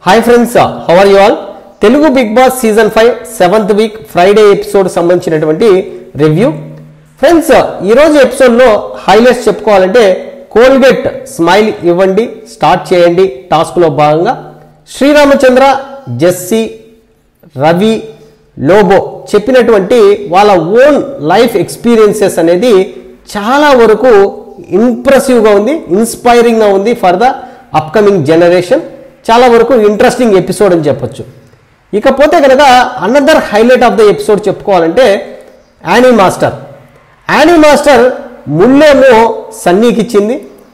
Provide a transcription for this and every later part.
hi friends how are you all Telugu Bigg Boss season five seventh week Friday episode సంబంధించినటువంటి review friends ఈరోజు ఎపిసోడ్లో highlights చెప్పుకోవాలంటే Colgate smile ఇవ్వండి start చేయండి టాస్క్లో భాగంగా శ్రీరామచంద్ర జెస్సీ రవి లోబో చెప్పినటువంటి వాళ్ళ ఓన్ లైఫ్ ఎక్స్పీరియన్సెస్ అనేది చాలా వరకు ఇంప్రెసివ్గా ఉంది ఇన్స్పైరింగ్గా ఉంది ఫర్ ద అప్కమింగ్ జనరేషన్ చాలా వరకు ఇంట్రెస్టింగ్ ఎపిసోడ్ అని చెప్పొచ్చు ఇకపోతే కనుక another highlight of the episode చెప్పుకోవాలంటే యానీ మాస్టర్ యానీ మాస్టర్ ముళ్ళేమో సన్నీకి ఇచ్చింది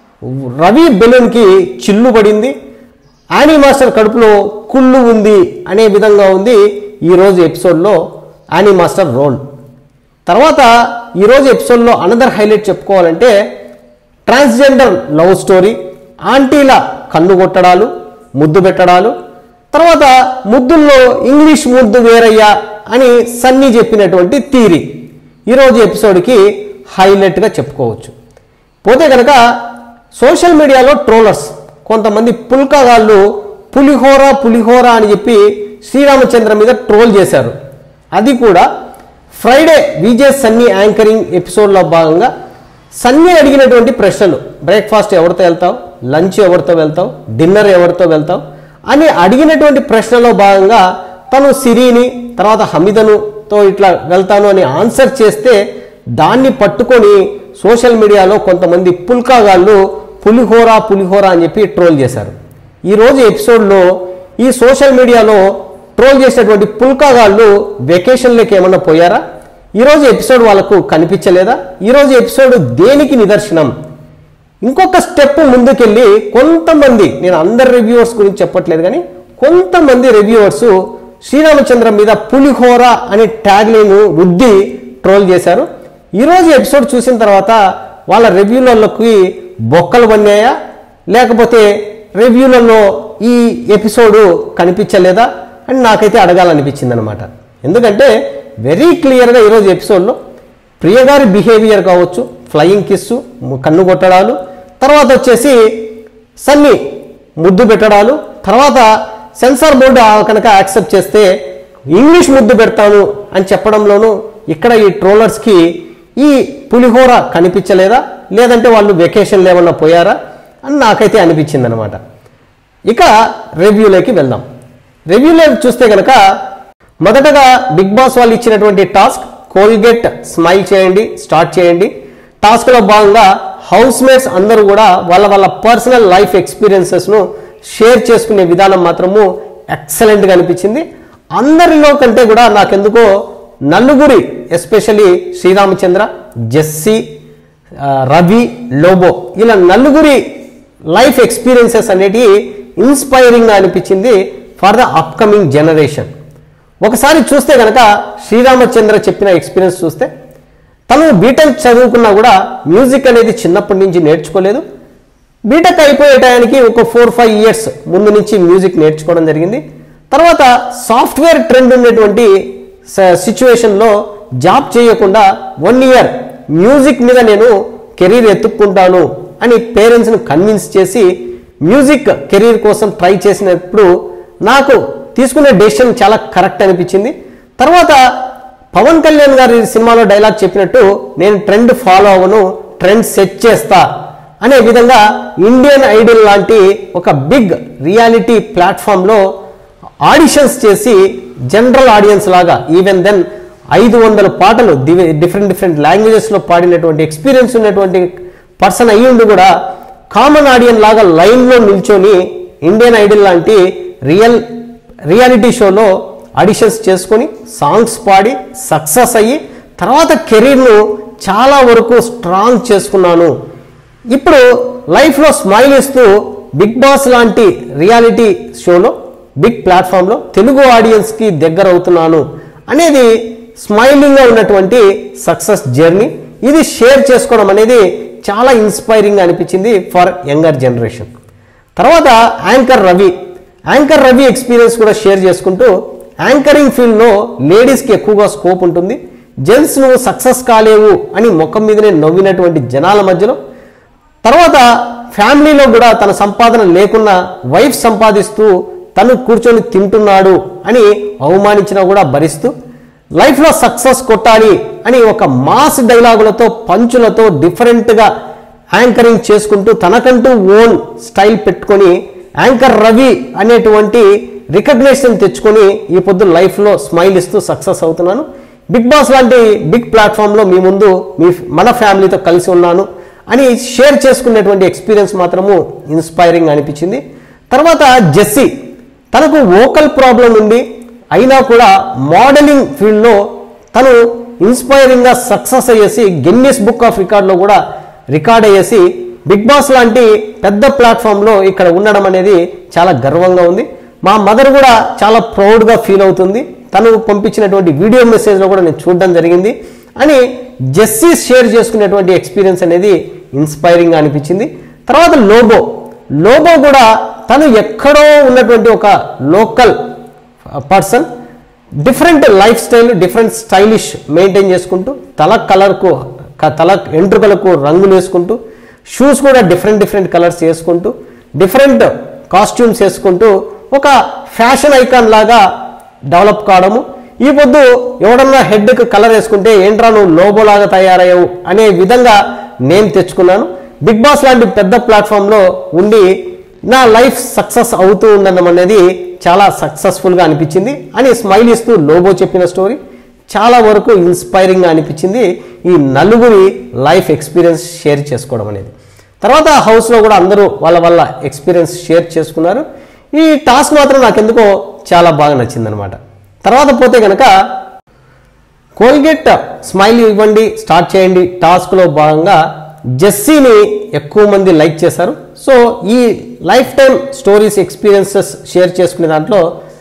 రవి బెలూన్కి చిల్లు పడింది యానీ మాస్టర్ కడుపులో కుళ్ళు ఉంది అనే విధంగా ఉంది ఈరోజు ఎపిసోడ్లో యానీ మాస్టర్ రోల్ తర్వాత ఈరోజు ఎపిసోడ్లో అనదర్ హైలైట్ చెప్పుకోవాలంటే ట్రాన్స్జెండర్ లవ్ స్టోరీ ఆంటీల కన్ను కొట్టడాలు ముద్దు పెట్టడాలు తర్వాత ముద్దుల్లో ఇంగ్లీష్ ముద్దు వేరయ్యా అని సన్నీ చెప్పినటువంటి థీరీ ఈరోజు ఎపిసోడ్కి హైలైట్గా చెప్పుకోవచ్చు పోతే కనుక సోషల్ మీడియాలో ట్రోలర్స్ కొంతమంది పుల్కగాళ్ళు పులిహోర పులిహోర అని చెప్పి శ్రీరామచంద్ర మీద ట్రోల్ చేశారు అది కూడా ఫ్రైడే విజయ్ సన్నీ యాంకరింగ్ ఎపిసోడ్లో భాగంగా సన్నీ అడిగినటువంటి ప్రశ్నలు బ్రేక్ఫాస్ట్ ఎవరితో వెళ్తావు లంచ్ ఎవరితో వెళ్తావు డిన్నర్ ఎవరితో వెళ్తావు అని అడిగినటువంటి ప్రశ్నలో భాగంగా తను సిరిని తర్వాత హమీదనుతో ఇట్లా వెళ్తాను అని ఆన్సర్ చేస్తే దాన్ని పట్టుకొని సోషల్ మీడియాలో కొంతమంది పుల్కాగాళ్ళు పులిహోర పులిహోర అని చెప్పి ట్రోల్ చేశారు ఈరోజు ఎపిసోడ్లో ఈ సోషల్ మీడియాలో ట్రోల్ చేసినటువంటి పుల్కాగాళ్ళు వెకేషన్లోకి ఏమన్నా పోయారా ఈరోజు ఎపిసోడ్ వాళ్ళకు కనిపించలేదా ఈరోజు ఎపిసోడ్ దేనికి నిదర్శనం ఇంకొక స్టెప్ ముందుకెళ్ళి కొంతమంది నేను అందరి రివ్యూవర్స్ గురించి చెప్పట్లేదు కానీ కొంతమంది రివ్యూవర్స్ శ్రీరామచంద్ర మీద పులిహోర అనే ట్యాగ్ లైన్ రుద్ది ట్రోల్ చేశారు ఈరోజు ఎపిసోడ్ చూసిన తర్వాత వాళ్ళ రివ్యూలలోకి బొక్కలు పన్నాయా లేకపోతే రివ్యూలలో ఈ ఎపిసోడ్ కనిపించలేదా అని నాకైతే అడగాలనిపించింది అనమాట ఎందుకంటే వెరీ క్లియర్గా ఈరోజు ఎపిసోడ్లో ప్రియగారి బిహేవియర్ కావచ్చు ఫ్లయింగ్ కిస్సు కన్ను కొట్టడాలు తర్వాత వచ్చేసి సన్ని ముద్దు పెట్టడాలు తర్వాత సెన్సార్ బోర్డు కనుక యాక్సెప్ట్ చేస్తే ఇంగ్లీష్ ముద్దు పెడతాను అని చెప్పడంలోనూ ఇక్కడ ఈ ట్రోలర్స్కి ఈ పులిహోర కనిపించలేదా లేదంటే వాళ్ళు వెకేషన్లు ఏమన్నా పోయారా అని నాకైతే అనిపించింది అనమాట ఇక రివ్యూలోకి వెళ్దాం రివ్యూలో చూస్తే కనుక మొదటగా బిగ్ బాస్ వాళ్ళు ఇచ్చినటువంటి టాస్క్ కోల్గేట్ స్మైల్ చేయండి స్టార్ట్ చేయండి టాస్క్లో భాగంగా హౌస్ మేట్స్ అందరూ కూడా వాళ్ళ వాళ్ళ పర్సనల్ లైఫ్ ఎక్స్పీరియన్సెస్ను షేర్ చేసుకునే విధానం మాత్రము ఎక్సలెంట్గా అనిపించింది అందరిలో కంటే కూడా నాకెందుకో నలుగురి ఎస్పెషలీ శ్రీరామచంద్ర జెస్సీ ఆ, రవి లోబో ఇలా నలుగురి లైఫ్ ఎక్స్పీరియన్సెస్ అనేటివి ఇన్స్పైరింగ్గా అనిపించింది ఫర్ ద అప్కమింగ్ జనరేషన్ ఒకసారి చూస్తే కనుక శ్రీరామచంద్ర చెప్పిన ఎక్స్పీరియన్స్ చూస్తే తను బీటెక్ చదువుకున్నా కూడా మ్యూజిక్ అనేది చిన్నప్పటి నుంచి నేర్చుకోలేదు బీటెక్ అయిపోయే టయానికి ఒక ఫోర్ ఫైవ్ ఇయర్స్ ముందు నుంచి మ్యూజిక్ నేర్చుకోవడం జరిగింది తర్వాత సాఫ్ట్వేర్ ట్రెండ్ ఉన్నటువంటి సిచ్యువేషన్లో జాబ్ చేయకుండా వన్ ఇయర్ మ్యూజిక్ మీద నేను కెరీర్ ఎత్తుక్కుంటాను అని పేరెంట్స్ను కన్విన్స్ చేసి మ్యూజిక్ కెరీర్ కోసం ట్రై చేసినప్పుడు నాకు తీసుకునే డెసిషన్ చాలా కరెక్ట్ అనిపించింది తర్వాత పవన్ కళ్యాణ్ గారి సినిమాలో డైలాగ్ చెప్పినట్టు నేను ట్రెండ్ ఫాలో అవ్వను ట్రెండ్ సెట్ చేస్తా అనే విధంగా ఇండియన్ ఐడల్ లాంటి ఒక బిగ్ రియాలిటీ ప్లాట్ఫామ్లో ఆడిషన్స్ చేసి జనరల్ ఆడియన్స్ లాగా ఈవెన్ దెన్ ఐదు వందల పాటలు డిఫరెంట్ డిఫరెంట్ లాంగ్వేజెస్లో పాడినటువంటి ఎక్స్పీరియన్స్ ఉన్నటువంటి పర్సన్ అయ్యుండి కూడా కామన్ ఆడియన్ లాగా లైన్లో నిల్చొని ఇండియన్ ఐడల్ లాంటి రియల్ రియాలిటీ షోలో ఆడిషన్స్ చేసుకొని సాంగ్స్ పాడి సక్సెస్ అయ్యి తర్వాత కెరీర్ను చాలా వరకు స్ట్రాంగ్ చేసుకున్నాను ఇప్పుడు లైఫ్లో స్మైల్ ఇస్తూ బిగ్ బాస్ లాంటి రియాలిటీ షోలో బిగ్ ప్లాట్ఫామ్లో తెలుగు ఆడియన్స్కి దగ్గర అవుతున్నాను అనేది స్మైలింగ్గా ఉన్నటువంటి సక్సెస్ జర్నీ ఇది షేర్ చేసుకోవడం అనేది చాలా ఇన్స్పైరింగ్ అనిపించింది ఫర్ యంగర్ జనరేషన్ తర్వాత anchor Ravi anchor Ravi experience కూడా షేర్ చేసుకుంటూ యాంకరింగ్ ఫీల్డ్లో లేడీస్కి ఎక్కువగా స్కోప్ ఉంటుంది జెంట్స్ నువ్వు సక్సెస్ కాలేవు అని ముఖం మీదనే నవ్వినటువంటి జనాల మధ్యలో తర్వాత ఫ్యామిలీలో కూడా తన సంపాదన లేకున్నా వైఫ్ సంపాదిస్తూ తను కూర్చొని తింటున్నాడు అని అవమానించినా కూడా భరిస్తూ లైఫ్లో సక్సెస్ కొట్టాలి అని ఒక మాస్ డైలాగులతో పంచులతో డిఫరెంట్గా యాంకరింగ్ చేసుకుంటూ తనకంటూ ఓన్ స్టైల్ పెట్టుకొని యాంకర్ రవి అనేటువంటి రికగ్నేషన్ తెచ్చుకొని ఈ పొద్దు లైఫ్లో స్మైల్ ఇస్తూ సక్సెస్ అవుతున్నాను బిగ్ బాస్ లాంటి బిగ్ ప్లాట్ఫామ్లో మీ ముందు మీ మన ఫ్యామిలీతో కలిసి ఉన్నాను అని షేర్ చేసుకునేటువంటి ఎక్స్పీరియన్స్ మాత్రము ఇన్స్పైరింగ్ అనిపించింది తర్వాత జెస్సీ తనకు వోకల్ ప్రాబ్లం ఉంది అయినా కూడా మోడలింగ్ ఫీల్డ్లో తను ఇన్స్పైరింగ్గా సక్సెస్ అయ్యేసి గిన్నీస్ బుక్ ఆఫ్ రికార్డ్లో కూడా రికార్డ్ అయ్యేసి బిగ్ బాస్ లాంటి పెద్ద ప్లాట్ఫామ్లో ఇక్కడ ఉండడం అనేది చాలా గర్వంగా ఉంది మా మదర్ కూడా చాలా ప్రౌడ్గా ఫీల్ అవుతుంది తను పంపించినటువంటి వీడియో మెసేజ్లో కూడా నేను చూడడం జరిగింది అని జెస్సీ షేర్ చేసుకునేటువంటి ఎక్స్పీరియన్స్ అనేది ఇన్స్పైరింగ్గా అనిపించింది తర్వాత లోబో లోబో కూడా తను ఎక్కడో ఉన్నటువంటి ఒక local person different life style different stylish maintain చేసుకుంటూ తల కలర్కు క- తల ఎంట్రుకలకు రంగులు వేసుకుంటూ షూస్ కూడా డిఫరెంట్ డిఫరెంట్ కలర్స్ వేసుకుంటూ డిఫరెంట్ కాస్ట్యూమ్స్ వేసుకుంటూ ఒక ఫ్యాషన్ ఐకాన్ లాగా డెవలప్ కావడము ఈ పొద్దు ఎవడన్నా హెడ్కి కలర్ వేసుకుంటే ఏంట్రా నువ్వు లోబోలాగా తయారయ్యావు అనే విధంగా నేను తెచ్చుకున్నాను బిగ్ బాస్ లాంటి పెద్ద ప్లాట్ఫామ్లో ఉండి నా లైఫ్ సక్సెస్ అవుతూ ఉండడం అనేది చాలా సక్సెస్ఫుల్గా అనిపించింది అని స్మైల్ ఇస్తూ లోబో చెప్పిన స్టోరీ చాలా వరకు ఇన్స్పైరింగ్గా అనిపించింది ఈ నలుగురి లైఫ్ ఎక్స్పీరియన్స్ షేర్ చేసుకోవడం అనేది తర్వాత హౌస్లో కూడా అందరూ వాళ్ళ వాళ్ళ ఎక్స్పీరియన్స్ షేర్ చేసుకున్నారు ఈ టాస్క్ మాత్రం నాకెందుకో చాలా బాగా నచ్చిందనమాట తర్వాత పోతే కనుక కోల్గేట్ స్మైల్ ఇవ్వండి స్టార్ట్ చేయండి టాస్క్లో భాగంగా జెస్సీని ఎక్కువ మంది లైక్ చేశారు సో ఈ life time stories experiences share చేసుకునే దాంట్లో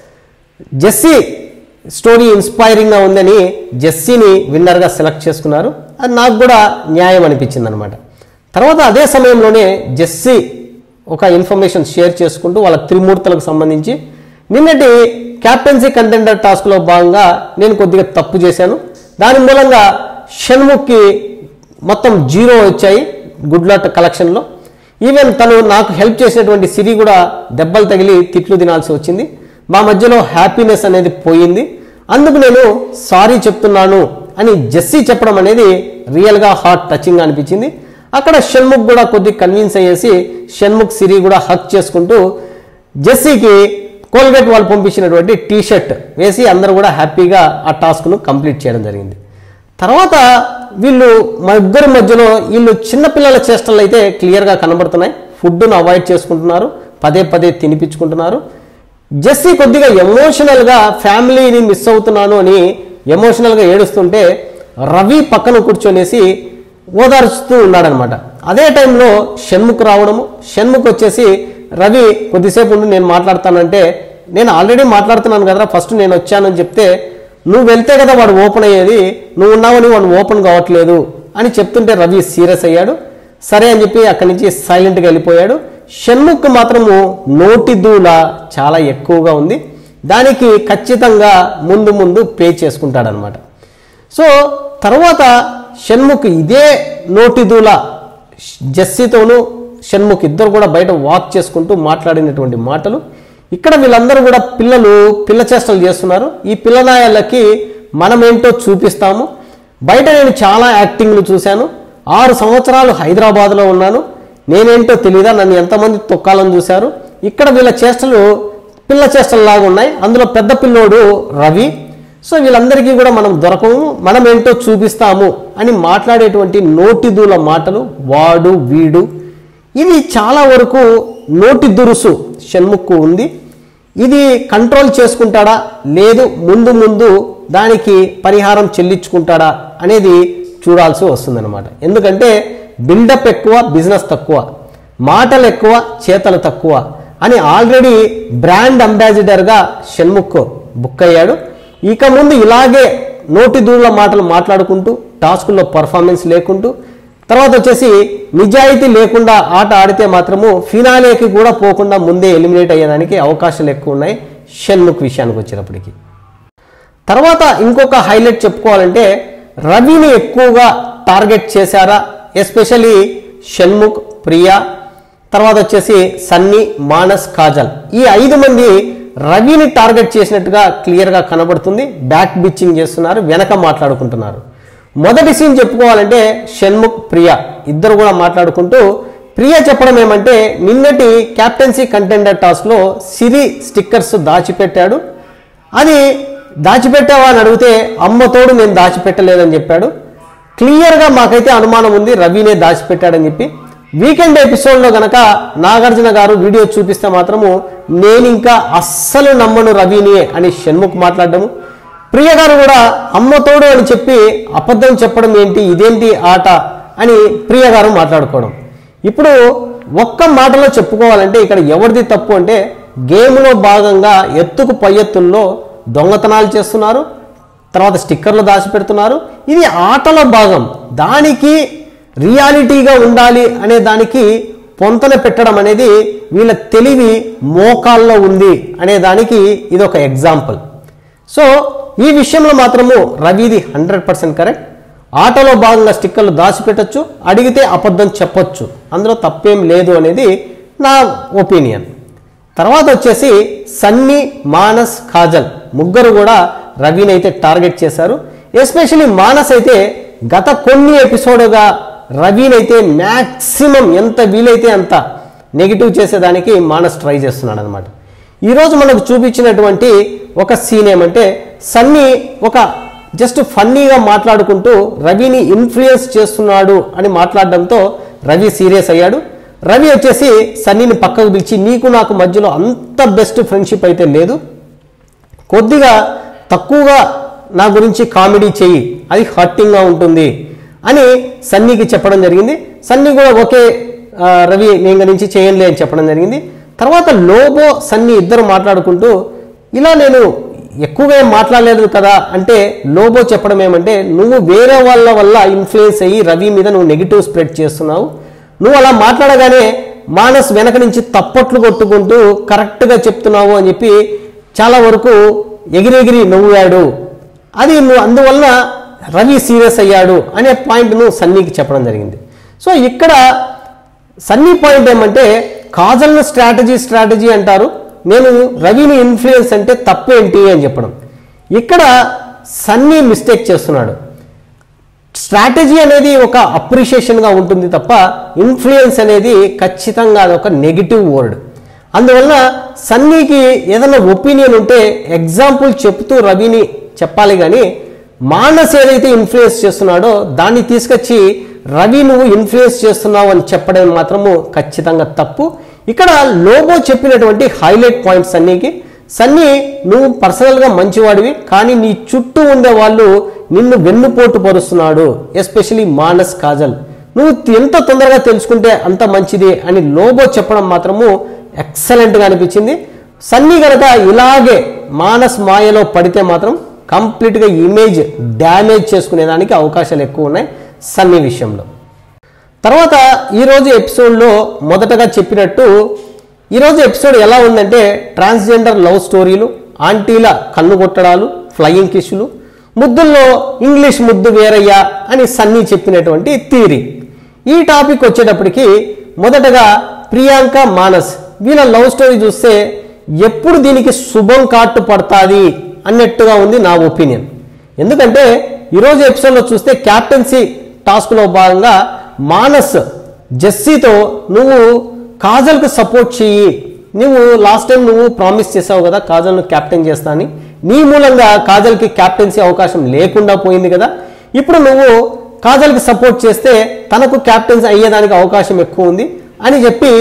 జెస్సీ స్టోరీ ఇన్స్పైరింగ్గా ఉందని జెస్సీని విన్నర్గా సెలెక్ట్ చేసుకున్నారు అది నాకు కూడా న్యాయం అనిపించింది అనమాట తర్వాత అదే సమయంలోనే జెస్సీ ఒక ఇన్ఫర్మేషన్ షేర్ చేసుకుంటూ వాళ్ళ త్రిమూర్తులకు సంబంధించి నిన్నటి క్యాప్టెన్సీ కంటెండర్ టాస్క్లో భాగంగా నేను కొద్దిగా తప్పు చేశాను దాని మూలంగా షణ్ముఖ్కి మొత్తం జీరో వచ్చాయి గుడ్ లాట్ కలెక్షన్లో ఈవెన్ తను నాకు హెల్ప్ చేసినటువంటి సిరి కూడా దెబ్బలు తగిలి తిట్లు తినాల్సి వచ్చింది మా మధ్యలో హ్యాపీనెస్ అనేది పోయింది అందుకు నేను సారీ చెప్తున్నాను అని జెస్సీ చెప్పడం అనేది రియల్గా హార్ట్ టచింగ్ అనిపించింది అక్కడ షణ్ముఖ్ కూడా కొద్ది కన్విన్స్ అయ్యేసి షణ్ముఖ్ సిరి కూడా హక్ చేసుకుంటూ జెస్సీకి కోల్గేట్ వాళ్ళు పంపించినటువంటి టీ షర్ట్ వేసి అందరూ కూడా హ్యాపీగా ఆ టాస్క్ను కంప్లీట్ చేయడం జరిగింది తర్వాత వీళ్ళు మా ఇద్దరి మధ్యలో వీళ్ళు చిన్నపిల్లల చేష్టలు అయితే క్లియర్గా కనబడుతున్నాయి ఫుడ్ను అవాయిడ్ చేసుకుంటున్నారు పదే పదే తినిపించుకుంటున్నారు జెస్సీ కొద్దిగా ఎమోషనల్గా ఫ్యామిలీని మిస్ అవుతున్నాను అని ఎమోషనల్గా ఏడుస్తుంటే రవి పక్కన కూర్చొనేసి ఓదార్చుతూ ఉన్నాడనమాట అదే టైంలో షణ్ముఖ్ రావడము షణ్ముఖ్ వచ్చేసి రవి కొద్దిసేపు ఉండి నేను మాట్లాడతానంటే నేను ఆల్రెడీ మాట్లాడుతున్నాను కదా ఫస్ట్ నేను వచ్చానని చెప్తే నువ్వు వెళ్తే కదా వాడు ఓపెన్ అయ్యేది నువ్వు ఉన్నావని వాడు ఓపెన్ కావట్లేదు అని చెప్తుంటే రవి సీరియస్ అయ్యాడు సరే అని చెప్పి అక్కడి నుంచి సైలెంట్గా వెళ్ళిపోయాడు షణ్ముఖ్ మాత్రము నోటి దూల చాలా ఎక్కువగా ఉంది దానికి ఖచ్చితంగా ముందు ముందు పే చేసుకుంటాడనమాట సో తర్వాత షణ్ముఖ్ ఇదే నోటి దూల జస్సీతోనూ షణ్ముఖ్ ఇద్దరు కూడా బయట వాక్ చేసుకుంటూ మాట్లాడినటువంటి మాటలు ఇక్కడ వీళ్ళందరూ కూడా పిల్లలు పిల్ల చేష్టలు చేస్తున్నారు ఈ పిల్లనాయాలకి మనమేంటో చూపిస్తాము బయట నేను చాలా యాక్టింగ్లు చూశాను ఆరు సంవత్సరాలు హైదరాబాద్లో ఉన్నాను నేనేంటో తెలియదా నన్ను ఎంతమంది తొక్కాలని చూశారు ఇక్కడ వీళ్ళ చేష్టలు పిల్ల చేష్టల్లాగా ఉన్నాయి అందులో పెద్ద పిల్లోడు రవి సో వీళ్ళందరికీ కూడా మనం దొరకము మనం ఏంటో చూపిస్తాము అని మాట్లాడేటువంటి నోటిదూల మాటలు వాడు వీడు ఇది చాలా వరకు నోటి దురుసు షణ్ముక్కు ఉంది ఇది కంట్రోల్ చేసుకుంటాడా లేదు ముందు ముందు దానికి పరిహారం చెల్లించుకుంటాడా అనేది చూడాల్సి వస్తుందన్నమాట ఎందుకంటే బిల్డప్ ఎక్కువ బిజినెస్ తక్కువ మాటలు ఎక్కువ చేతలు తక్కువ అని ఆల్రెడీ బ్రాండ్ అంబాసిడర్గా షణ్ముఖ్ బుక్ అయ్యాడు ఇక ముందు ఇలాగే నోటి దూళ్ళ మాటలు మాట్లాడుకుంటూ టాస్కుల్లో పర్ఫార్మెన్స్ లేకుంటూ తర్వాత వచ్చేసి నిజాయితీ లేకుండా ఆట ఆడితే మాత్రము ఫినాలేకి కూడా పోకుండా ముందే ఎలిమినేట్ అయ్యేదానికి అవకాశాలు ఎక్కువ ఉన్నాయి షణ్ముఖ్ విషయానికి వచ్చేటప్పటికి తర్వాత ఇంకొక హైలైట్ చెప్పుకోవాలంటే రవిని ఎక్కువగా టార్గెట్ చేశారా ఎస్పెషలీ షణ్ముఖ్ ప్రియా తర్వాత వచ్చేసి సన్నీ మానస్ కాజల్ ఈ ఐదు మంది రవిని టార్గెట్ చేసినట్టుగా క్లియర్గా కనబడుతుంది బ్యాక్ బిచ్చింగ్ చేస్తున్నారు వెనక మాట్లాడుకుంటున్నారు మొదటి సీన్ చెప్పుకోవాలంటే షణ్ముఖ్ ప్రియ ఇద్దరు కూడా మాట్లాడుకుంటూ ప్రియ చెప్పడం ఏమంటే నిన్నటి క్యాప్టెన్సీ కంటెండర్ టాస్క్లో సిరి స్టిక్కర్స్ దాచిపెట్టాడు అది దాచిపెట్టావా అని అడిగితే అమ్మతోడు నేను దాచిపెట్టలేదని చెప్పాడు క్లియర్గా మాకైతే అనుమానం ఉంది రవినే దాచిపెట్టాడని చెప్పి వీకెండ్ ఎపిసోడ్లో గనక నాగార్జున గారు వీడియో చూపిస్తే మాత్రము నేను ఇంకా అస్సలు నమ్మను రవిని అని షణ్ముఖ్ మాట్లాడడము ప్రియ గారు కూడా అమ్మతోడు అని చెప్పి అబద్ధం చెప్పడం ఏంటి ఇదేంటి ఆట అని ప్రియ గారు మాట్లాడుకోవడం ఇప్పుడు ఒక్క మాటలో చెప్పుకోవాలంటే ఇక్కడ ఎవరిది తప్పు అంటే గేమ్లో భాగంగా ఎత్తుకు పై ఎత్తుల్లో దొంగతనాలు చేస్తున్నారు తర్వాత స్టిక్కర్లు దాచిపెడుతున్నారు ఇది ఆటలో భాగం దానికి రియాలిటీగా ఉండాలి అనే దానికి పొంతన పెట్టడం అనేది వీళ్ళ తెలివి మోకాల్లో ఉంది అనే దానికి ఇది ఒక ఎగ్జాంపుల్ సో ఈ విషయంలో మాత్రము రవిది హండ్రెడ్ పర్సెంట్ కరెక్ట్ ఆటలో భాగంగా స్టిక్కర్లు దాచిపెట్టచ్చు అడిగితే అబద్ధం చెప్పొచ్చు అందులో తప్పేం లేదు అనేది నా ఒపీనియన్ తర్వాత వచ్చేసి సన్నీ మానస్ కాజల్ ముగ్గురు కూడా రవిని అయితే టార్గెట్ చేశారు ఎస్పెషలీ మానస్ అయితే గత కొన్ని ఎపిసోడ్గా రవిని అయితే మ్యాక్సిమం ఎంత వీలైతే అంత నెగిటివ్ చేసేదానికి మానస్ ట్రై చేస్తున్నాడు అనమాట ఈరోజు మనకు చూపించినటువంటి ఒక సీన్ ఏమంటే సన్నీ ఒక జస్ట్ ఫన్నీగా మాట్లాడుకుంటూ రవిని ఇన్ఫ్లుయెన్స్ చేస్తున్నాడు అని మాట్లాడడంతో రవి సీరియస్ అయ్యాడు రవి వచ్చేసి సన్నీని పక్కకు పిలిచి నీకు నాకు మధ్యలో అంత బెస్ట్ ఫ్రెండ్షిప్ అయితే లేదు కొద్దిగా తక్కువగా నా గురించి కామెడీ చెయ్యి అది హర్టింగ్గా ఉంటుంది అని సన్నీకి చెప్పడం జరిగింది సన్నీ కూడా ఓకే ఆ, రవి నేను నుంచి చేయండి అని చెప్పడం జరిగింది తర్వాత లోబో సన్నీ ఇద్దరు మాట్లాడుకుంటూ ఇలా నేను ఎక్కువగా ఏం మాట్లాడలేదు కదా అంటే లోబో చెప్పడం ఏమంటే నువ్వు వేరే వాళ్ళ వల్ల ఇన్ఫ్లుయెన్స్ అయ్యి రవి మీద నువ్వు నెగిటివ్ స్ప్రెడ్ చేస్తున్నావు నువ్వు అలా మాట్లాడగానే మానస్ వెనక నుంచి తప్పట్లు కొట్టుకుంటూ కరెక్ట్గా చెప్తున్నావు అని చెప్పి చాలా వరకు ఎగిరెగిరి నవ్వాడు అది నువ్వు అందువల్ల రవి సీరియస్ అయ్యాడు అనే పాయింట్ను సన్నీకి చెప్పడం జరిగింది సో ఇక్కడ సన్నీ పాయింట్ ఏమంటే కాజల్ను స్ట్రాటజీ స్ట్రాటజీ అంటారు నేను రవిని ఇన్ఫ్లుయెన్స్ అంటే తప్పేంటి అని చెప్పడం ఇక్కడ సన్నీ మిస్టేక్ చేస్తున్నాడు స్ట్రాటజీ అనేది ఒక అప్రిషియేషన్గా ఉంటుంది తప్ప ఇన్ఫ్లుయెన్స్ అనేది ఖచ్చితంగా అది ఒక నెగిటివ్ వర్డ్ అందువలన సన్నీకి ఏదైనా ఒపీనియన్ ఉంటే ఎగ్జాంపుల్ చెప్తూ రవిని చెప్పాలి కానీ మానస్ ఏదైతే ఇన్ఫ్లుయెన్స్ చేస్తున్నాడో దాన్ని తీసుకొచ్చి రవి నువ్వు ఇన్ఫ్లుయెన్స్ చేస్తున్నావు అని చెప్పడం మాత్రము ఖచ్చితంగా తప్పు ఇక్కడ లోబో చెప్పినటువంటి హైలైట్ పాయింట్స్ సన్నీకి సన్నీ నువ్వు పర్సనల్గా మంచివాడివి కానీ నీ చుట్టూ ఉండే వాళ్ళు నిన్ను వెన్నుపోటు పరుస్తున్నాడు ఎస్పెషలీ మానస్ కాజల్ నువ్వు ఎంత తొందరగా తెలుసుకుంటే అంత మంచిది అని లోబో చెప్పడం మాత్రము ఎక్సలెంట్గా అనిపించింది సన్నీ గనక ఇలాగే మానస్ మాయలో పడితే మాత్రం కంప్లీట్గా ఇమేజ్ డ్యామేజ్ చేసుకునేదానికి అవకాశాలు ఎక్కువ ఉన్నాయి సన్నీ విషయంలో తర్వాత ఈరోజు ఎపిసోడ్లో మొదటగా చెప్పినట్టు ఈరోజు ఎపిసోడ్ ఎలా ఉందంటే ట్రాన్స్జెండర్ లవ్ స్టోరీలు ఆంటీల కన్ను కొట్టడాలు ఫ్లయింగ్ కిష్లు ముద్దుల్లో ఇంగ్లీష్ ముద్దు వేరయ్యా అని సన్నీ చెప్పినటువంటి థీరీ ఈ టాపిక్ వచ్చేటప్పటికి మొదటగా ప్రియాంక మానస్ వీళ్ళ లవ్ స్టోరీ చూస్తే ఎప్పుడు దీనికి శుభం కాటు పడుతుంది అన్నట్టుగా ఉంది నా ఒపీనియన్ ఎందుకంటే ఈరోజు ఎపిసోడ్లో చూస్తే క్యాప్టెన్సీ టాస్క్లో భాగంగా మానస్ జెస్సీతో నువ్వు కాజల్కి సపోర్ట్ చెయ్యి నువ్వు లాస్ట్ టైం నువ్వు ప్రామిస్ చేసావు కదా కాజల్ను క్యాప్టెన్ చేస్తా అని నీ మూలంగా కాజల్కి క్యాప్టెన్సీ అవకాశం లేకుండా పోయింది కదా ఇప్పుడు నువ్వు కాజల్కి సపోర్ట్ చేస్తే తనకు క్యాప్టెన్సీ అయ్యేదానికి అవకాశం ఎక్కువ ఉంది అని చెప్పి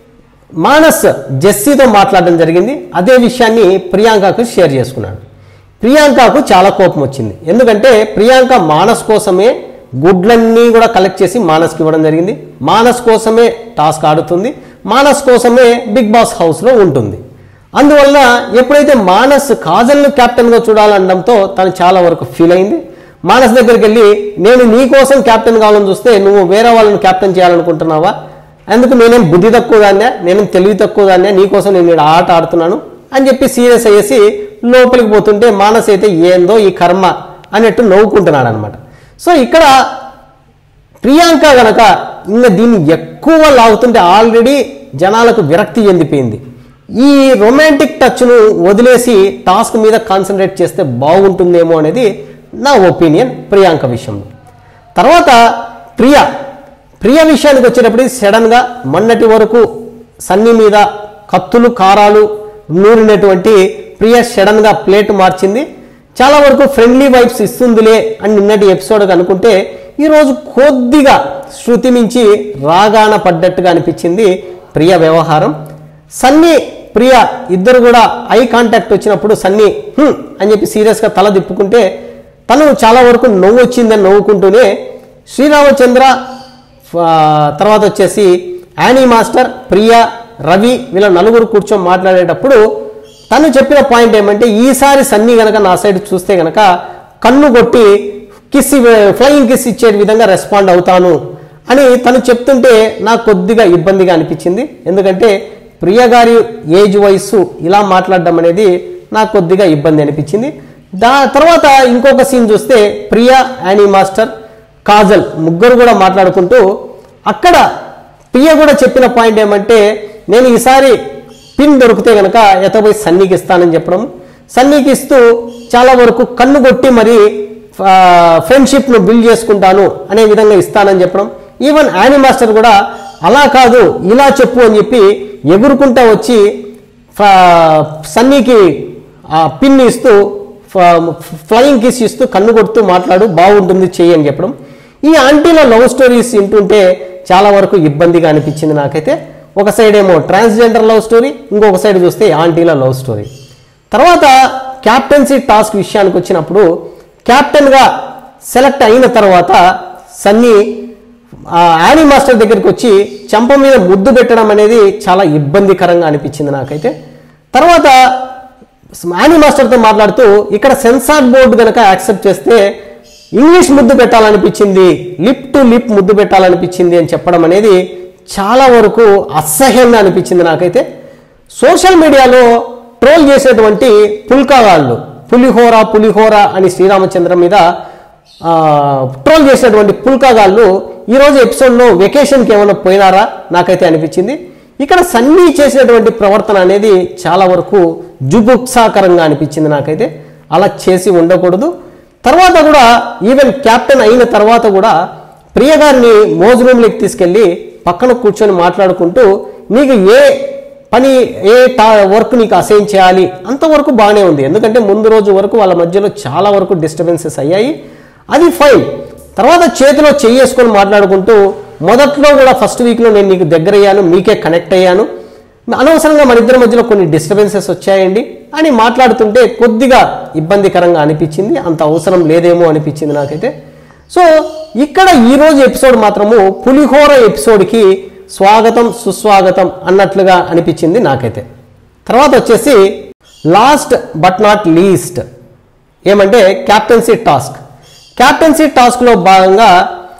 మానస్ జెస్సీతో మాట్లాడడం జరిగింది అదే విషయాన్ని ప్రియాంకకు షేర్ చేసుకున్నాడు ప్రియాంకకు చాలా కోపం వచ్చింది ఎందుకంటే ప్రియాంక మానస్ కోసమే గుడ్లన్నీ కూడా కలెక్ట్ చేసి మానస్కి ఇవ్వడం జరిగింది మానస్ కోసమే టాస్క్ ఆడుతుంది మానస్ కోసమే బిగ్ బాస్ హౌస్లో ఉంటుంది అందువల్ల ఎప్పుడైతే మానస్ కాజల్ను కెప్టెన్గా చూడాలనడంతో తను చాలా వరకు ఫీల్ అయింది మానస్ దగ్గరికి వెళ్ళి నేను నీ కోసం కెప్టెన్ కావాలని చూస్తే నువ్వు వేరే వాళ్ళని కెప్టెన్ చేయాలనుకుంటున్నావా అందుకు నేనేం బుద్ధి తక్కువ దాన్నే నేనేం తెలివి తక్కువ దాన్నే నీకోసం నేను ఈడ ఆట ఆడుతున్నాను అని చెప్పి సీరియస్ అయ్యేసి లోపలికి పోతుంటే మానస్ అయితే ఏందో ఈ కర్మ అన్నట్టు నవ్వుకుంటున్నాడు అనమాట సో ఇక్కడ ప్రియాంక గనక ఇంకా దీన్ని ఎక్కువ లాగుతుంటే ఆల్రెడీ జనాలకు విరక్తి చెందిపోయింది ఈ రొమాంటిక్ టచ్ను వదిలేసి టాస్క్ మీద కాన్సన్ట్రేట్ చేస్తే బాగుంటుందేమో అనేది నా ఒపీనియన్ ప్రియాంక విషయంలో తర్వాత ప్రియ ప్రియ విషయానికి వచ్చేటప్పటికి సడన్గా మొన్నటి వరకు సన్నీ మీద కత్తులు కారాలు నూరినటువంటి ప్రియ సడన్గా ప్లేట్ మార్చింది చాలా వరకు ఫ్రెండ్లీ వైబ్స్ ఇస్తుందిలే అని నిన్నటి ఎపిసోడ్ అనుకుంటే ఈరోజు కొద్దిగా శృతి మించి రాగాన పడ్డట్టుగా అనిపించింది ప్రియ వ్యవహారం సన్నీ ప్రియ ఇద్దరు కూడా ఐ కాంటాక్ట్ వచ్చినప్పుడు సన్నీ "హ్మ్" అని చెప్పి సీరియస్గా తల తిప్పుకుంటే తను చాలా వరకు నవ్వు వచ్చిందని నవ్వుకుంటూనే శ్రీరామచంద్ర ఆ, తర్వాత వచ్చేసి యానీ మాస్టర్ ప్రియ రవి వీళ్ళ నలుగురు కూర్చొని మాట్లాడేటప్పుడు తను చెప్పిన పాయింట్ ఏమంటే ఈసారి సన్నీ గనక నా సైడ్ చూస్తే గనక కన్ను కొట్టి కిస్ ఫ్లయింగ్ కిస్ ఇచ్చే విధంగా రెస్పాండ్ అవుతాను అని తను చెప్తుంటే నాకు కొద్దిగా ఇబ్బందిగా అనిపించింది ఎందుకంటే ప్రియ గారి ఏజ్ వయస్సు ఇలా మాట్లాడడం అనేది నాకు కొద్దిగా ఇబ్బంది అనిపించింది దా తర్వాత ఇంకొక సీన్ చూస్తే ప్రియ యానీ మాస్టర్ కాజల్ ముగ్గురు కూడా మాట్లాడుకుంటూ అక్కడ ప్రియ కూడా చెప్పిన పాయింట్ ఏమంటే నేను ఈసారి పిన్ దొరికితే గనక ఎతపోయి సన్నీకి ఇస్తానని చెప్పడం సన్నీకి ఇస్తూ చాలా వరకు కన్ను కొట్టి మరి ఫ్రెండ్షిప్ను బిల్డ్ చేసుకుంటాను అనే విధంగా ఇస్తానని చెప్పడం ఈవెన్ యానీ మాస్టర్ కూడా అలా కాదు ఇలా చెప్పు అని చెప్పి ఎగురుకుంటా వచ్చి ఫ- సన్నీకి ఆ పిన్ ఇస్తూ ఫ- ఫ్లయింగ్ కిస్ ఇస్తూ కన్ను కొడుతూ మాట్లాడు బాగుంటుంది చెయ్యి అని చెప్పడం ఈ ఆంటీల లవ్ స్టోరీస్ వింటుంటే చాలా వరకు ఇబ్బందిగా అనిపించింది నాకైతే ఒక సైడ్ ఏమో ట్రాన్స్జెండర్ లవ్ స్టోరీ ఇంకొక సైడ్ చూస్తే ఆంటీల లవ్ స్టోరీ తర్వాత క్యాప్టెన్సీ టాస్క్ విషయానికి వచ్చినప్పుడు క్యాప్టెన్గా సెలెక్ట్ అయిన తర్వాత సన్నీ ఆ యానీ మాస్టర్ దగ్గరికి వచ్చి చెంప మీద ముద్దు పెట్టడం అనేది చాలా ఇబ్బందికరంగా అనిపించింది నాకైతే తర్వాత యానీ మాస్టర్తో మాట్లాడుతూ ఇక్కడ సెన్సార్ బోర్డు కనుక యాక్సెప్ట్ చేస్తే ఇంగ్లీష్ ముద్దు పెట్టాలనిపించింది లిప్ టు లిప్ ముద్దు పెట్టాలనిపించింది అని చెప్పడం అనేది చాలా వరకు అసహ్యంగా అనిపించింది నాకైతే సోషల్ మీడియాలో ట్రోల్ చేసేటువంటి పుల్కాగాళ్ళు పులిహోర పులిహోర అని శ్రీరామచంద్ర మీద ఆ, ట్రోల్ చేసినటువంటి పుల్కాగాళ్ళు ఈరోజు ఎపిసోడ్లో వెకేషన్కి ఏమైనా పోయినారా నాకైతే అనిపించింది ఇక్కడ సన్నీ చేసినటువంటి ప్రవర్తన అనేది చాలా వరకు జుగుప్సాకరంగా అనిపించింది నాకైతే అలా చేసి ఉండకూడదు తర్వాత కూడా ఈవెన్ క్యాప్టెన్ అయిన తర్వాత కూడా ప్రియ గారిని మోజ్ రూమ్లోకి తీసుకెళ్ళి పక్కన కూర్చొని మాట్లాడుకుంటూ నీకు ఏ పని ఏ టా వర్క్ నీకు అసైన్ చేయాలి అంతవరకు బాగానే ఉంది ఎందుకంటే ముందు రోజు వరకు వాళ్ళ మధ్యలో చాలా వరకు డిస్టర్బెన్సెస్ అయ్యాయి అది ఫైన్ తర్వాత చేతిలో చెయ్యేసుకొని మాట్లాడుకుంటూ మొదట్లో కూడా ఫస్ట్ వీక్లో నేను నీకు దగ్గర అయ్యాను మీకే కనెక్ట్ అయ్యాను అనవసరంగా మన ఇద్దరి మధ్యలో కొన్ని డిస్టర్బెన్సెస్ వచ్చాయండి అని మాట్లాడుతుంటే కొద్దిగా ఇబ్బందికరంగా అనిపించింది అంత అవసరం లేదేమో అనిపించింది నాకైతే సో ఇక్కడ ఈ రోజు ఎపిసోడ్ మాత్రము పులిహోర ఎపిసోడ్కి స్వాగతం సుస్వాగతం అన్నట్లుగా అనిపించింది నాకైతే తర్వాత వచ్చేసి లాస్ట్ బట్ నాట్ లీస్ట్ ఏమంటే క్యాప్టెన్సీ టాస్క్ క్యాప్టెన్సీ టాస్క్లో భాగంగా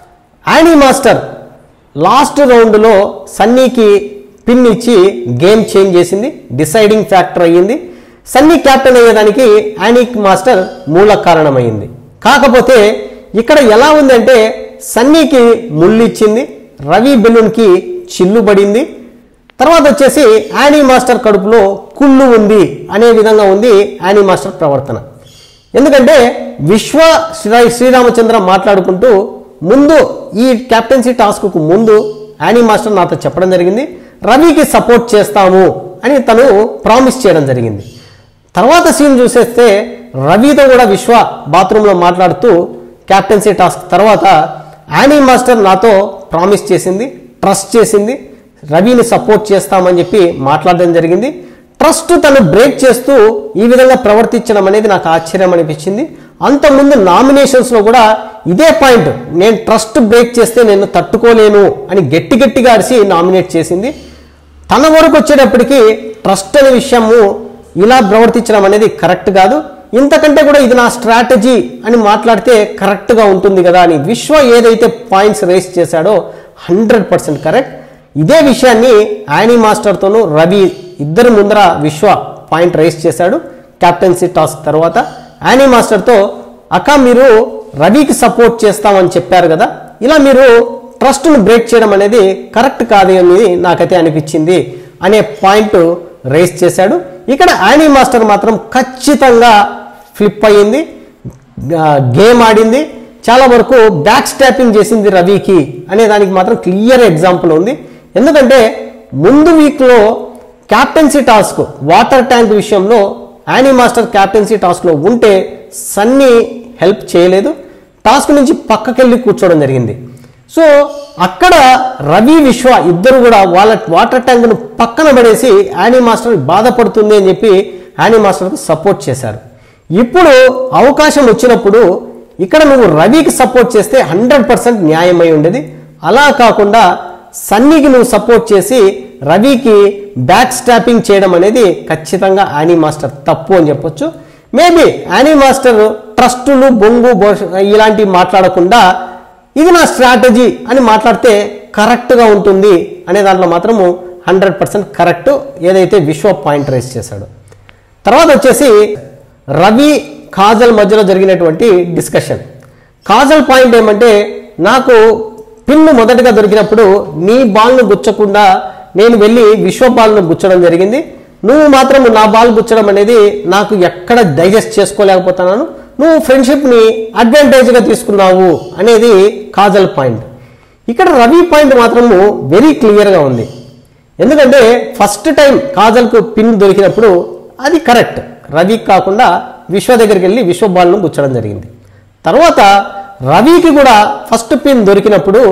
యానీ మాస్టర్ లాస్ట్ రౌండ్లో సన్నీకి పిన్ ఇచ్చి గేమ్ చేంజ్ చేసింది డిసైడింగ్ ఫ్యాక్టర్ అయ్యింది సన్నీ క్యాప్టెన్ అయ్యేదానికి యానిక్ మాస్టర్ మూల కారణమైంది కాకపోతే ఇక్కడ ఎలా ఉందంటే సన్నీకి ముళ్ళు ఇచ్చింది రవి బెలూన్కి చిల్లు పడింది తర్వాత వచ్చేసి యానీ మాస్టర్ కడుపులో కుళ్ళు ఉంది అనే విధంగా ఉంది యానీ మాస్టర్ ప్రవర్తన ఎందుకంటే విశ్వ శ్రీ శ్రీరామచంద్ర మాట్లాడుకుంటూ ముందు ఈ క్యాప్టెన్సీ టాస్క్కు ముందు యానీ మాస్టర్ నాతో చెప్పడం జరిగింది రవికి సపోర్ట్ చేస్తాము అని తను ప్రామిస్ చేయడం జరిగింది తర్వాత సీన్ చూసేస్తే రవితో కూడా విశ్వ బాత్రూంలో మాట్లాడుతూ క్యాప్టెన్సీ టాస్క్ తర్వాత యానీ మాస్టర్ నాతో ప్రామిస్ చేసింది ట్రస్ట్ చేసింది రవిని సపోర్ట్ చేస్తామని చెప్పి మాట్లాడడం జరిగింది ట్రస్ట్ తను బ్రేక్ చేస్తూ ఈ విధంగా ప్రవర్తించడం అనేది నాకు ఆశ్చర్యం అనిపించింది అంతకుముందు నామినేషన్స్లో కూడా ఇదే పాయింట్ నేను ట్రస్ట్ బ్రేక్ చేస్తే నేను తట్టుకోలేను అని గట్టి గట్టిగా అరిసి నామినేట్ చేసింది తన వరకు వచ్చేటప్పటికి ట్రస్ట్ అనే విషయము ఇలా ప్రవర్తించడం అనేది కరెక్ట్ కాదు ఇంతకంటే కూడా ఇది నా స్ట్రాటజీ అని మాట్లాడితే కరెక్ట్గా ఉంటుంది కదా అని విశ్వ ఏదైతే పాయింట్స్ రేస్ చేశాడో హండ్రెడ్ పర్సెంట్ కరెక్ట్ ఇదే విషయాన్ని యానీ మాస్టర్తోనూ రవి ఇద్దరి ముందర విశ్వ పాయింట్ రైస్ చేశాడు క్యాప్టెన్సీ టాస్క్ తర్వాత యానీ మాస్టర్తో అక్క మీరు రవికి సపోర్ట్ చేస్తామని చెప్పారు కదా ఇలా మీరు ట్రస్ట్ను బ్రేక్ చేయడం అనేది కరెక్ట్ కాదు అని నాకైతే అనిపించింది అనే పాయింట్ రేస్ చేశాడు ఇక్కడ యానీ మాస్టర్ మాత్రం ఖచ్చితంగా ఫ్లిప్ అయ్యింది ఆ, గేమ్ ఆడింది చాలా వరకు బ్యాక్ స్టాపింగ్ చేసింది రవికి అనే దానికి మాత్రం క్లియర్ ఎగ్జాంపుల్ ఉంది ఎందుకంటే ముందు వీక్లో క్యాప్టెన్సీ టాస్క్ వాటర్ ట్యాంక్ విషయంలో యానీ మాస్టర్ క్యాప్టెన్సీ టాస్క్లో ఉంటే సన్నీ హెల్ప్ చేయలేదు టాస్క్ నుంచి పక్కకెళ్ళి కూర్చోవడం జరిగింది సో అక్కడ రవి విశ్వ ఇద్దరు కూడా వాళ్ళ వాటర్ ట్యాంక్ను పక్కన పడేసి యానీ మాస్టర్ బాధపడుతుంది అని చెప్పి యానీ మాస్టర్కు సపోర్ట్ చేశారు ఇప్పుడు అవకాశం వచ్చినప్పుడు ఇక్కడ నువ్వు రవికి సపోర్ట్ చేస్తే హండ్రెడ్ పర్సెంట్ న్యాయమై ఉండేది అలా కాకుండా సన్నీకి నువ్వు సపోర్ట్ చేసి రవికి బ్యాక్ స్టాపింగ్ చేయడం అనేది ఖచ్చితంగా యానీ మాస్టర్ తప్పు అని చెప్పొచ్చు మేబీ యానీ మాస్టర్ ట్రస్టులు బొంగు బొ- ఇలాంటివి మాట్లాడకుండా ఇది నా స్ట్రాటజీ అని మాట్లాడితే కరెక్ట్గా ఉంటుంది అనే దాంట్లో మాత్రము హండ్రెడ్ పర్సెంట్ కరెక్ట్ ఏదైతే విశ్వ పాయింట్ రైస్ చేశాడో తర్వాత వచ్చేసి రవి కాజల్ మధ్యలో జరిగినటువంటి డిస్కషన్ కాజల్ పాయింట్ ఏమంటే నాకు పిన్ను మొదటగా దొరికినప్పుడు నీ బాల్ను గుచ్చకుండా నేను వెళ్ళి విశ్వ బాల్ను గుచ్చడం జరిగింది నువ్వు మాత్రం నా బాల్ గుచ్చడం అనేది నాకు ఎక్కడ డైజెస్ట్ చేసుకోలేకపోతున్నాను నువ్వు ఫ్రెండ్షిప్ని అడ్వాంటేజ్గా తీసుకున్నావు అనేది కాజల్ పాయింట్ ఇక్కడ రవి పాయింట్ మాత్రము వెరీ క్లియర్గా ఉంది ఎందుకంటే ఫస్ట్ టైం కాజల్కు పిన్ దొరికినప్పుడు అది కరెక్ట్ రవి కాకుండా విశ్వ దగ్గరికి వెళ్ళి విశ్వ బాల్ను గుచ్చడం జరిగింది తర్వాత రవికి కూడా ఫస్ట్ పిన్ దొరికినప్పుడు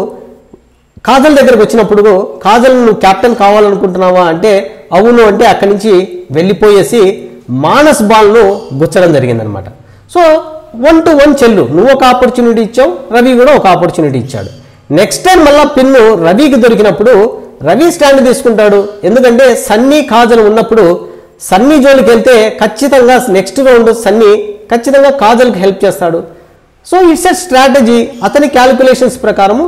కాజల్ దగ్గరకు వచ్చినప్పుడు కాజల్ నువ్వు కెప్టెన్ కావాలనుకుంటున్నావా అంటే అవును అంటే అక్కడి నుంచి వెళ్ళిపోయేసి మానస్ బాల్ను గుచ్చడం జరిగిందనమాట సో వన్ టు వన్ చెల్లు నువ్వు ఒక ఆపర్చునిటీ ఇచ్చావు రవి కూడా ఒక ఆపర్చునిటీ ఇచ్చాడు నెక్స్ట్ టైం మళ్ళా పిన్ను రవికి దొరికినప్పుడు రవి స్టాండ్ తీసుకుంటాడు ఎందుకంటే సన్నీ కాజల్ ఉన్నప్పుడు సన్నీ జోలికి వెళ్తే ఖచ్చితంగా నెక్స్ట్ రౌండ్ సన్నీ ఖచ్చితంగా కాజల్కి హెల్ప్ చేస్తాడు సో ఇట్స్ ఎ స్ట్రాటజీ అతని క్యాలిక్యులేషన్స్ ప్రకారము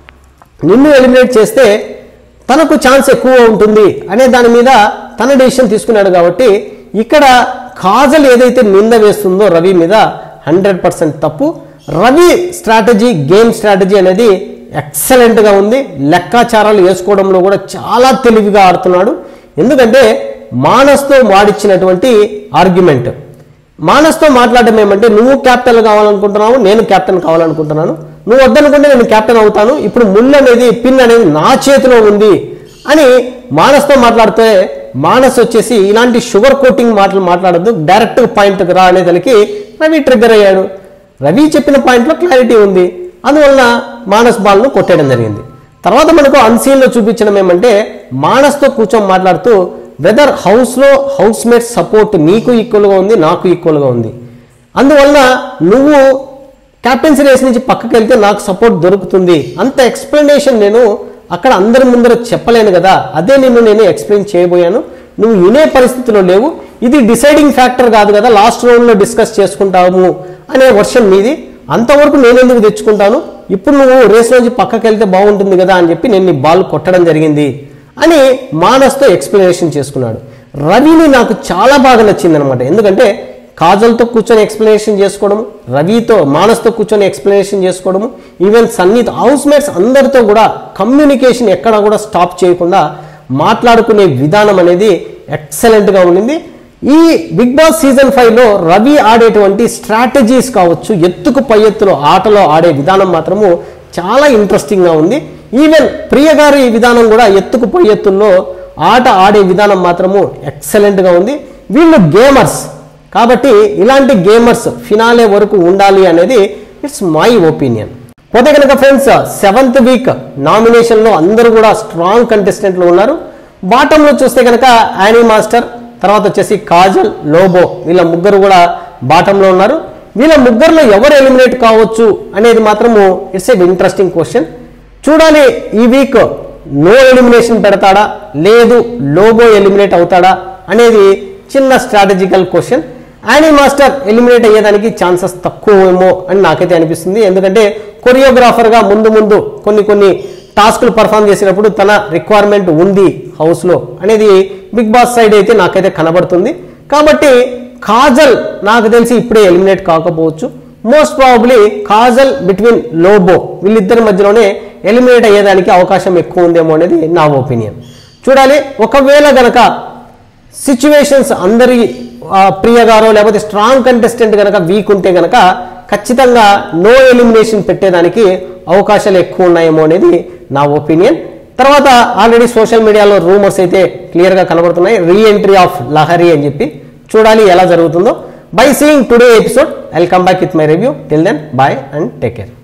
నిన్ను ఎలిమినేట్ చేస్తే తనకు ఛాన్స్ ఎక్కువ ఉంటుంది అనే దాని మీద తన డెసిషన్ తీసుకున్నాడు కాబట్టి ఇక్కడ కాజల్ ఏదైతే నింద వేస్తుందో రవి మీద హండ్రెడ్ పర్సెంట్ తప్పు రవి స్ట్రాటజీ గేమ్ స్ట్రాటజీ అనేది ఎక్సలెంట్గా ఉంది లెక్కాచారాలు వేసుకోవడంలో కూడా చాలా తెలివిగా ఆడుతున్నాడు ఎందుకంటే మానస్తో వాడిచ్చినటువంటి ఆర్గ్యుమెంట్ మానస్తో మాట్లాడడం ఏమంటే నువ్వు క్యాప్టెన్ కావాలనుకుంటున్నావు నేను క్యాప్టెన్ కావాలనుకుంటున్నాను నువ్వు వద్దనుకుంటే నేను క్యాప్టెన్ అవుతాను ఇప్పుడు ముళ్ళు అనేది పిన్ అనేది నా చేతిలో ఉంది అని మానస్తో మాట్లాడితే మానస్ వచ్చేసి ఇలాంటి షుగర్ కోటింగ్ మాటలు మాట్లాడద్దు డైరెక్ట్ పాయింట్కి రా అనేదానికి రవి ట్రిగ్గర్ అయ్యాడు రవి చెప్పిన పాయింట్లో క్లారిటీ ఉంది అందువలన మానస్ బాల్ను కొట్టేయడం జరిగింది తర్వాత మనకు అన్సీన్లో చూపించడం ఏమంటే మానస్తో కూర్చొని మాట్లాడుతూ వెదర్ హౌస్లో హౌస్ మేట్ సపోర్ట్ నీకు ఈక్వల్గా ఉంది నాకు ఈక్వల్గా ఉంది అందువలన నువ్వు క్యాప్టెన్సీ రేస్ నుంచి పక్కకి వెళ్తే నాకు సపోర్ట్ దొరుకుతుంది అంత ఎక్స్ప్లెనేషన్ నేను అక్కడ అందరి ముందర చెప్పలేను కదా అదే నిన్ను నేను ఎక్స్ప్లెయిన్ చేయబోయాను నువ్వు వినే పరిస్థితిలో లేవు ఇది డిసైడింగ్ ఫ్యాక్టర్ కాదు కదా లాస్ట్ రౌండ్లో డిస్కస్ చేసుకుంటాము అనే వర్షన్ మీది అంతవరకు నేను ఎందుకు తెచ్చుకుంటాను ఇప్పుడు నువ్వు రేస్ నుంచి పక్కకి వెళ్తే బాగుంటుంది కదా అని చెప్పి నేను నీ బాల్ కొట్టడం జరిగింది అని మానస్తో ఎక్స్ప్లెనేషన్ చేసుకున్నాడు రవిని నాకు చాలా బాగా నచ్చింది అనమాట ఎందుకంటే కాజల్తో కూర్చొని ఎక్స్ప్లెనేషన్ చేసుకోవడం రవితో మానస్తో కూర్చొని ఎక్స్ప్లెనేషన్ చేసుకోవడము ఈవెన్ సన్నీతో హౌస్ మేట్స్ అందరితో కూడా కమ్యూనికేషన్ ఎక్కడ కూడా స్టాప్ చేయకుండా మాట్లాడుకునే విధానం అనేది ఎక్సలెంట్గా ఉండింది ఈ బిగ్ బాస్ సీజన్ ఫైవ్లో రవి ఆడేటువంటి స్ట్రాటజీస్ కావచ్చు ఎత్తుకు పై ఎత్తులో ఆటలో ఆడే విధానం మాత్రము చాలా ఇంట్రెస్టింగ్గా ఉంది ఈవెన్ ప్రియ గారి విధానం కూడా ఎత్తుకు పై ఎత్తుల్లో ఆట ఆడే విధానం మాత్రము ఎక్సలెంట్గా ఉంది వీళ్ళు గేమర్స్ కాబట్టి ఇలాంటి గేమర్స్ ఫినాలే వరకు ఉండాలి అనేది ఇట్స్ మై ఒపీనియన్ పోతే కనుక ఫ్రెండ్స్ సెవెంత్ వీక్ నామినేషన్లో అందరూ కూడా స్ట్రాంగ్ కంటెస్టెంట్లు ఉన్నారు బాటంలో చూస్తే కనుక యానీ మాస్టర్ తర్వాత వచ్చేసి కాజల్ లోబో వీళ్ళ ముగ్గురు కూడా బాటంలో ఉన్నారు వీళ్ళ ముగ్గురులో ఎవరు ఎలిమినేట్ కావచ్చు అనేది మాత్రము ఇట్స్ ఏ ఇంట్రెస్టింగ్ క్వశ్చన్ చూడాలి ఈ వీక్ నో ఎలిమినేషన్ పెడతాడా లేదు లోబో ఎలిమినేట్ అవుతాడా అనేది చిన్న strategical question Annie master eliminate అయ్యేదానికి ఛాన్సెస్ తక్కువేమో అని నాకైతే అనిపిస్తుంది ఎందుకంటే కొరియోగ్రాఫర్గా ముందు ముందు కొన్ని కొన్ని టాస్క్లు పర్ఫామ్ చేసినప్పుడు తన రిక్వైర్మెంట్ ఉంది హౌస్లో అనేది బిగ్ బాస్ సైడ్ అయితే నాకైతే కనబడుతుంది కాబట్టి కాజల్ నాకు తెలిసి ఇప్పుడే ఎలిమినేట్ కాకపోవచ్చు most probably Kajal between Lobo వీళ్ళిద్దరి మధ్యలోనే ఎలిమినేట్ అయ్యేదానికి అవకాశం ఎక్కువ ఉందేమో అనేది నా ఒపీనియన్ చూడాలి ఒకవేళ గనక సిచ్యువేషన్స్ అందరి ఆ, ప్రియగారో లేకపోతే స్ట్రాంగ్ కంటెస్టెంట్ కనుక వీక్ ఉంటే కనుక ఖచ్చితంగా నో ఎలిమినేషన్ పెట్టేదానికి అవకాశాలు ఎక్కువ ఉన్నాయేమో అనేది నా ఒపీనియన్ తర్వాత ఆల్రెడీ సోషల్ మీడియాలో రూమర్స్ అయితే క్లియర్గా కనబడుతున్నాయి రీ ఎంట్రీ ఆఫ్ లహరి అని చెప్పి చూడాలి ఎలా జరుగుతుందో by seeing today episode I come back with my review till then bye and take care